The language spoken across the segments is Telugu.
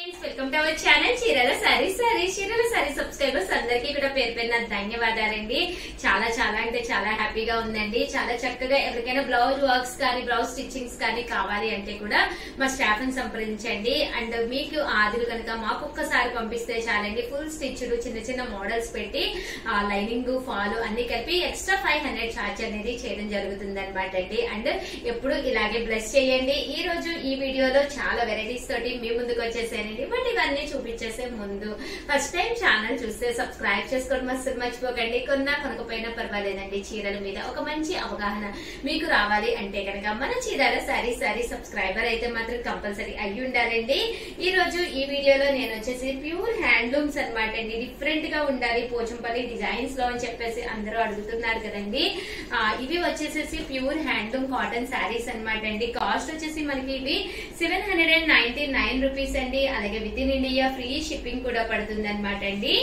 friends welcome to our channel చీరల సారీ సారీ చీరల సారీ సబ్స్క్రైబర్స్ అందరికీ కూడా పేరు పేరున ధన్యవాదాలండి చాలా చాలా అంటే చాలా హ్యాపీగా ఉందండి చాలా చక్కగా ఎవరికైనా బ్లౌజ్ వర్క్స్ కానీ బ్లౌజ్ స్టిచ్చింగ్స్ కానీ కావాలి అంటే కూడా మా స్టాఫ్ ని సంప్రదించండి అండ్ మీకు ఆదులు కనుక మాకు ఒక్కసారి పంపిస్తే చాలండి ఫుల్ స్టిచ్డ్ చిన్న చిన్న మోడల్స్ పెట్టి లైనింగ్ ఫాల్ అన్ని కలిపి ఎక్స్ట్రా ఫైవ్ హండ్రెడ్ ఛార్జ్ అనేది చేయడం జరుగుతుంది అనమాట అండి అండ్ ఎప్పుడు ఇలాగే బ్లెస్ చేయండి ఈ రోజు ఈ వీడియోలో చాలా వెరైటీస్ తోటి మీ ముందుకు వచ్చేసానండి బట్ ఇవన్నీ చూపించేసే ముందు ఫస్ట్ టైం ఛానల్ చూస్తే సబ్స్క్రైబ్ చేసుకోవడం అసలు మర్చిపోకండి కొన్నా కొనకపోయినా పర్వాలేదండి చీరల మీద ఒక మంచి అవగాహన మీకు రావాలి అంటే కనుక మన చీరల సారీ సారీ సబ్స్క్రైబర్ అయితే మాత్రం కంపల్సరీ అయ్యి ఉండాలండి ఈ రోజు ఈ వీడియోలో నేను వచ్చేసి ప్యూర్ హ్యాండ్లూమ్స్ అనమాట అండి డిఫరెంట్ గా ఉండాలి పోచంపల్లి డిజైన్స్ లో అని చెప్పేసి అందరూ అడుగుతున్నారు కదండి ఆ, ఇవి వచ్చేసేసి ప్యూర్ హ్యాండ్లూమ్ కాటన్ శారీస్ అన్నమాట అండి కాస్ట్ వచ్చేసి మనకి ఇవి seven hundred and ninety nine rupees అండి అలాగే within India free shipping కూడా పడుతుంది అనమాట అండి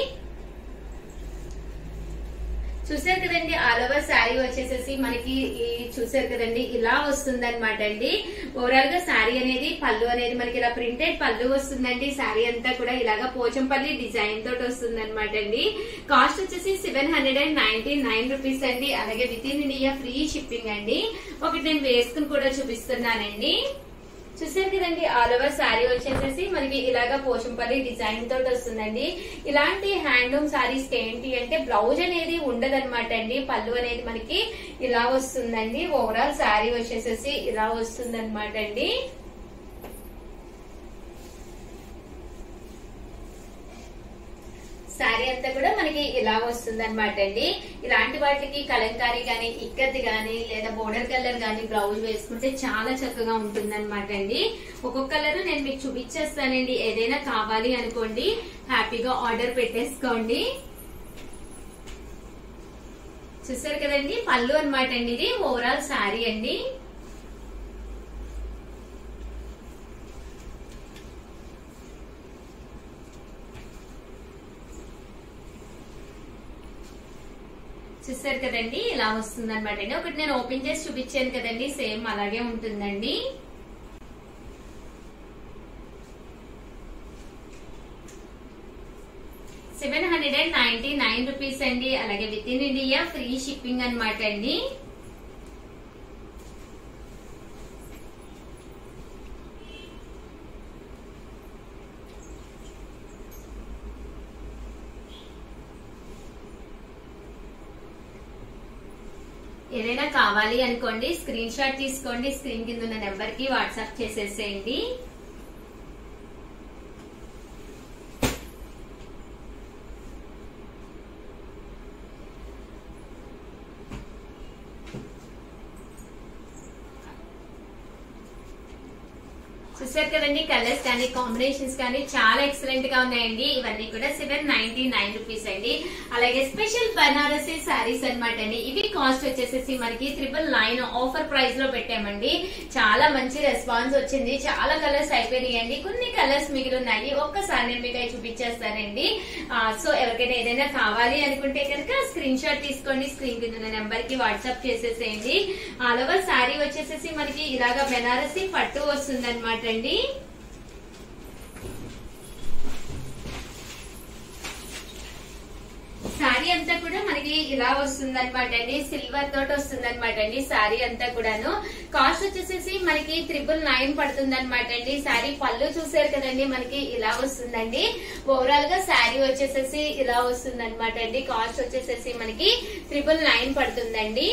చూసారు కదండి ఆల్ ఓవర్ శారీ వచ్చేసేసి మనకి ఈ చూసారు కదండి ఇలా వస్తుంది అనమాట అండి ఓవరాల్ గా శారీ అనేది పళ్ళు అనేది మనకి ఇలా ప్రింటెడ్ పళ్ళు వస్తుందండి శారీ అంతా కూడా ఇలాగా పోచంపల్లి డిజైన్ తోటి వస్తుంది అనమాట అండి కాస్ట్ వచ్చేసి seven hundred and ninety nine rupees అండి అలాగే within India free shipping అండి ఒకటి నేను వేసుకుని కూడా చూపిస్తున్నానండి చూసారు కదండి ఆల్ ఓవర్ శారీ వచ్చేసేసి మనకి ఇలాగా పోచంపల్లి డిజైన్ తోటి వస్తుందండి ఇలాంటి హ్యాండ్లూమ్ శారీస్ కి ఏంటి అంటే బ్లౌజ్ అనేది ఉండదన్నమాట అండి పళ్ళు అనేది మనకి ఇలా వస్తుందండి ఓవరాల్ శారీ వచ్చేసేసి ఇలా వస్తుంది అనమాట అండి శారీ అంతా కూడా మనకి ఇలా వస్తుంది అనమాట అండి ఇలాంటి వాటికి కలంకారీ గానీ ఇక్కత్ గానీ లేదా బోర్డర్ కలర్ గానీ బ్లౌజ్ వేసుకుంటే చాలా చక్కగా ఉంటుంది అనమాట అండి ఒక్కొక్క కలర్ నేను మీకు చూపించేస్తానండి ఏదైనా కావాలి అనుకోండి హ్యాపీగా ఆర్డర్ పెట్టేసుకోండి చూసారు కదండి పళ్ళు అనమాట అండి ఇది ఓవరాల్ శారీ అండి చూసారు కదండి ఇలా వస్తుంది అనమాట అండి ఒకటి నేను ఓపెన్ చేసి చూపించాను కదండి సేమ్ అలాగే ఉంటుందండి seven hundred and ninety nine rupees అండి అలాగే within India free shipping అనమాట అండి ఏదైనా కావాలి అనుకోండి స్క్రీన్ షాట్ తీసుకోండి స్క్రీన్ కింద ఉన్న నెంబర్ కి వాట్సాప్ చేసేసేయండి చూసారు కదండి కలర్స్ కానీ కాంబినేషన్స్ కానీ చాలా ఎక్సలెంట్ గా ఉన్నాయండి ఇవన్నీ కూడా సెవెన్ నైన్టీ నైన్ రూపీస్ అండి అలాగే స్పెషల్ బనారసీ శారీస్ అన్నమాట అండి ఇవి కాస్ట్ వచ్చేసేసి మనకి త్రిబుల్ నైన్ ఆఫర్ ప్రైస్ లో పెట్టామండి చాలా మంచి రెస్పాన్స్ వచ్చింది చాలా కలర్స్ అయిపోయినాయండి కొన్ని కలర్స్ మిగిలి ఉన్నాయి ఒక్కసారి నేను మీకు అవి చూపించేస్తానండి ఆ, సో ఎవరికైనా ఏదైనా కావాలి అనుకుంటే కనుక స్క్రీన్ షాట్ తీసుకోండి స్క్రీన్ కింద ఉన్న నెంబర్ కి వాట్సాప్ చేసేసేయండి ఆల్ ఓవర్ శారీ వచ్చేసేసి మనకి ఇలాగా బెనారసి పట్టు వస్తుంది అనమాట అండి శారీ అంతా కూడా మనకి ఇలా వస్తుంది అనమాట అండి సిల్వర్ తోటి వస్తుంది అనమాట అండి శారీ అంతా కూడాను కాస్ట్ వచ్చేసేసి మనకి త్రిబుల్ నైన్ పడుతుంది అనమాట అండి శారీ పళ్ళు చూసారు కదండి మనకి ఇలా వస్తుందండి ఓవరాల్ గా శారీ వచ్చేసేసి ఇలా వస్తుంది అనమాట అండి కాస్ట్ వచ్చేసేసి మనకి త్రిబుల్ నైన్ పడుతుందండి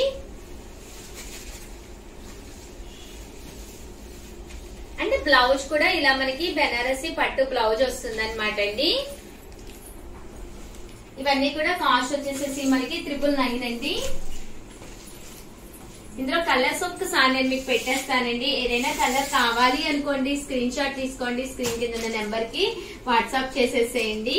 అంటే బ్లౌజ్ కూడా ఇలా మనకి బెనారసి పట్టు బ్లౌజ్ వస్తుంది అనమాట అండి ఇవన్నీ కూడా కాస్ట్ వచ్చేసేసి మనకి త్రిపుల్ నైన్ అండి ఇందులో కలర్స్ ఒక్కసారి నేను మీకు పెట్టేస్తానండి ఏదైనా కలర్ కావాలి అనుకోండి స్క్రీన్ షాట్ తీసుకోండి స్క్రీన్ కింద ఉన్న నెంబర్ కి వాట్సాప్ చేసేసేయండి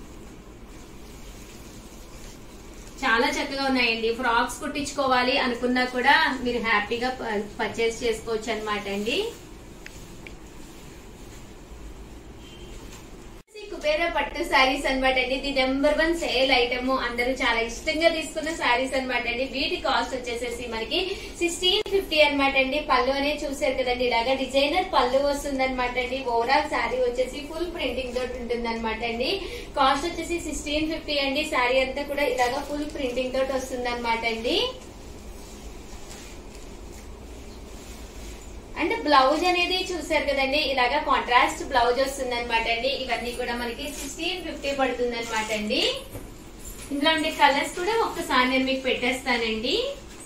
చాలా చక్కగా ఉన్నాయండి ఫ్రాక్స్ కుట్టించుకోవాలి అనుకున్నా కూడా మీరు హ్యాపీగా పర్చేస్ చేసుకోవచ్చు అనమాట అండి కుబేరా పట్టు శారీస్ అనమాట అండి ఇది నెంబర్ వన్ సేల్ ఐటమ్ అందరూ చాలా ఇష్టంగా తీసుకున్న శారీస్ అనమాట అండి వీటి కాస్ట్ వచ్చేసేసి మనకి సిక్స్టీన్ ఫిఫ్టీ అనమాట అండి పళ్ళు అనేది చూసారు కదండి ఇలాగా డిజైనర్ పళ్ళు వస్తుంది అనమాట అండి ఓవరాల్ శారీ వచ్చేసి ఫుల్ ప్రింటింగ్ తోటి ఉంటుంది అనమాట అండి కాస్ట్ వచ్చేసి సిక్స్టీన్ ఫిఫ్టీ అండి శారీ అంతా కూడా ఇలాగా ఫుల్ ప్రింటింగ్ తోటి వస్తుంది అనమాట అండి అండ్ బ్లౌజ్ అనేది చూసారు కదండి ఇలాగా కాంట్రాస్ట్ బ్లౌజ్ వస్తుంది అనమాట అండి ఇవన్నీ కూడా మనకి సిక్స్టీన్ ఫిఫ్టీ పడుతుంది అనమాట అండి ఇందులో ఉండే కలర్స్ కూడా ఒక్కసారి నేను మీకు పెట్టేస్తానండి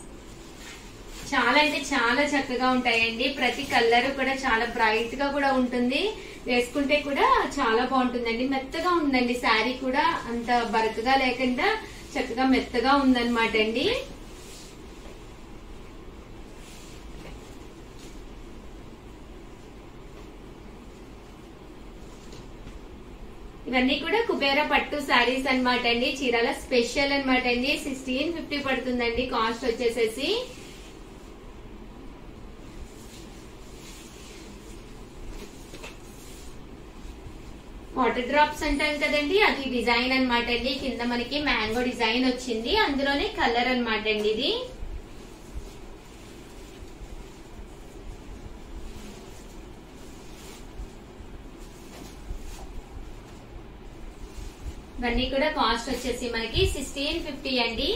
చాలా అంటే చాలా చక్కగా ఉంటాయండి ప్రతి కలర్ కూడా చాలా బ్రైట్ గా కూడా ఉంటుంది వేసుకుంటే కూడా చాలా బాగుంటుందండి మెత్తగా ఉందండి శారీ కూడా అంత బరకగా లేకుండా చక్కగా మెత్తగా ఉందన్నమాట అండి ఇవన్నీ కూడా కుబేర పట్టు శారీస్ అన్నమాట అండి చీరాల స్పెషల్ అన్నమాట అండి సిక్స్టీన్ ఫిఫ్టీ పడుతుందండి కాస్ట్ వచ్చేసేసి వాటర్ డ్రాప్స్ అంటాం కదండి అది డిజైన్ అన్నమాట అండి కింద మనకి మ్యాంగో డిజైన్ వచ్చింది అందులోనే కలర్ అన్నమాట అండి ఇది ఇవన్నీ కూడా కాస్ట్ వచ్చేసి మనకి సిక్స్టీన్ ఫిఫ్టీ అండి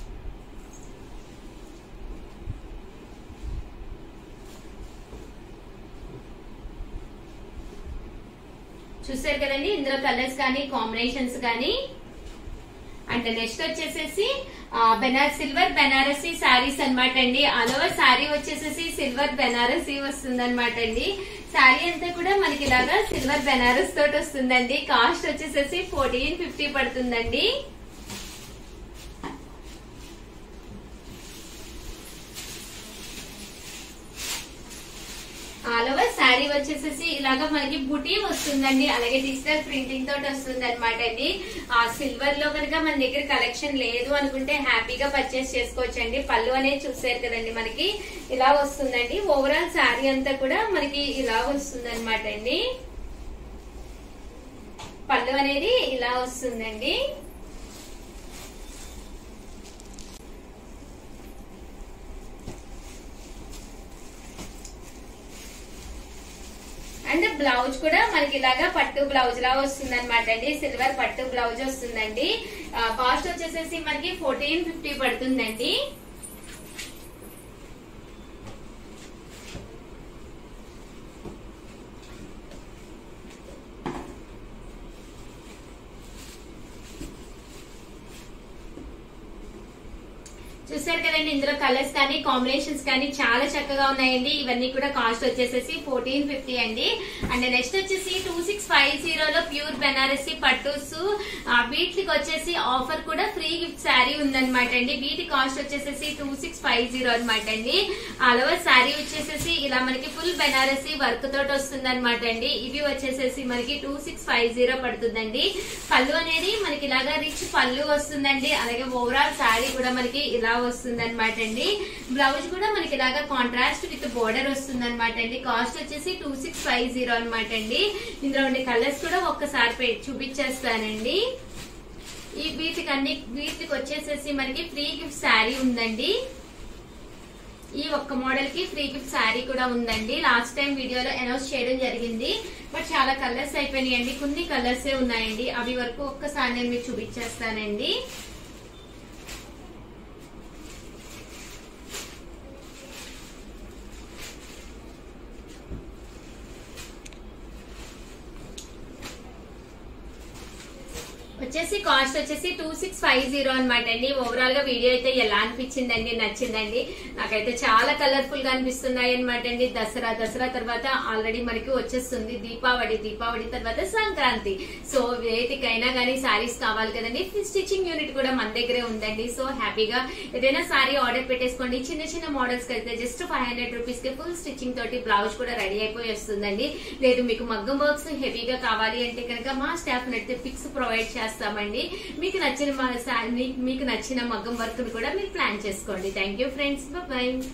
చూసారు కదండి ఇందులో కలర్స్ కానీ కాంబినేషన్స్ కానీ అంటే నెక్స్ట్ వచ్చేసేసి బెనార్ సిల్వర్ బెనారసీ శారీస్ అనమాట అండి ఆల్ ఓవర్ శారీ వచ్చేసేసి సిల్వర్ బెనారసీ వస్తుంది అనమాట అండి శారీ అంతా కూడా మనకి ఇలాగా సిల్వర్ బెనారస్ తోటి వస్తుందండి కాస్ట్ వచ్చేసేసి ఫోర్టీన్ ఫిఫ్టీ పడుతుందండి ఆల్ ఓవర్ శారీ వచ్చేసేసి ఇలాగా మనకి బుటీ వస్తుందండి అలాగే డిజిటల్ ప్రింటింగ్ తోటి వస్తుంది అనమాట అండి ఆ సిల్వర్ లో కనుక మన దగ్గర కలెక్షన్ లేదు అనుకుంటే హ్యాపీగా పర్చేస్ చేసుకోవచ్చండి పళ్ళు అనేది చూసారు కదండి మనకి ఇలా వస్తుందండి ఓవరాల్ శారీ అంతా కూడా మనకి ఇలా వస్తుంది అనమాట అండి పళ్ళు అనేది ఇలా వస్తుందండి అండ్ బ్లౌజ్ కూడా మనకి ఇలాగా పట్టు బ్లౌజ్ లా వస్తుంది అనమాట అండి సిల్వర్ పట్టు బ్లౌజ్ వస్తుందండి కాస్ట్ వచ్చేసేసి మనకి ఫోర్టీన్ ఫిఫ్టీ పడుతుందండి చూసారు కదండి ఇందులో కలర్స్ కానీ కాంబినేషన్స్ కానీ చాలా చక్కగా ఉన్నాయండి ఇవన్నీ కూడా కాస్ట్ వచ్చేసేసి ఫోర్టీన్ ఫిఫ్టీ అండి అండ్ నెక్స్ట్ వచ్చేసి టూ సిక్స్ ఫైవ్ జీరోలో ప్యూర్ బెనారసీ పట్టుస్ వీటికి వచ్చేసి ఆఫర్ కూడా ఫ్రీ గిఫ్ట్ శారీ ఉందన్నమాట అండి వీటి కాస్ట్ వచ్చేసేసి టూ సిక్స్ ఫైవ్ జీరో అనమాట అండి అలవర్ శారీ వచ్చేసేసి ఇలా మనకి ఫుల్ బెనారసీ వర్క్ తోటి వస్తుంది అనమాట అండి ఇవి వచ్చేసేసి మనకి టూ సిక్స్ ఫైవ్ జీరో పడుతుందండి పళ్ళు అనేది మనకి ఇలాగా రిచ్ పళ్ళు వస్తుందండి అలాగే ఓవరాల్ శారీ కూడా మనకి ఇలా వస్తుంది అనమాట అండి బ్లౌజ్ కూడా మనకి ఇలాగా కాంట్రాస్ట్ విత్ బోర్డర్ వస్తుంది అనమాట అండి కాస్ట్ వచ్చేసి టూ సిక్స్ ఫైవ్ జీరో అనమాట అండి ఇందులో ఉండే కలర్స్ కూడా ఒక్కసారి పె- చూపించేస్తానండి ఈ వీటికి అన్ని వీటికి వచ్చేసేసి మనకి ఫ్రీ గిఫ్ట్ శారీ ఉందండి ఈ ఒక్క మోడల్ కి ఫ్రీ గిఫ్ట్ శారీ కూడా ఉందండి లాస్ట్ టైం వీడియోలో అనౌన్స్ చేయడం జరిగింది బట్ చాలా కలర్స్ అయిపోయినాయండి కొన్ని కలర్స్ ఉన్నాయండి అవి వరకు ఒక్కసారి నేను మీకు చూపించేస్తానండి వచ్చేసి కాస్ట్ వచ్చేసి టూ సిక్స్ ఫైవ్ జీరో అనమాట అండి ఓవరాల్ గా వీడియో అయితే ఎలా అనిపించిందండి నచ్చిందండి నాకైతే చాలా కలర్ఫుల్ గా అనిపిస్తున్నాయి అనమాట అండి దసరా దసరా తర్వాత ఆల్రెడీ మనకి వచ్చేస్తుంది దీపావళి దీపావళి తర్వాత సంక్రాంతి సో వేటికైనా కానీ సారీస్ కావాలి కదండి స్టిచ్చింగ్ యూనిట్ కూడా మన దగ్గరే ఉందండి సో హ్యాపీగా ఏదైనా సారీ ఆర్డర్ పెట్టేసుకోండి చిన్న చిన్న మోడల్స్ కి అయితే జస్ట్ ఫైవ్ హండ్రెడ్ రూపీస్ కి ఫుల్ స్టిచ్చింగ్ తోటి బ్లౌజ్ కూడా రెడీ అయిపోయి వస్తుందండి లేదు మీకు మగ్గం వర్క్స్ హెవీగా కావాలి అంటే కనుక మా స్టాఫ్ అయితే ఫిక్స్ ప్రొవైడ్ చేస్తామండి మీకు నచ్చిన మా సా- మీకు నచ్చిన మగ్గం వర్క్ కూడా మీరు ప్లాన్ చేసుకోండి థ్యాంక్ యూ ఫ్రెండ్స్ బాయ్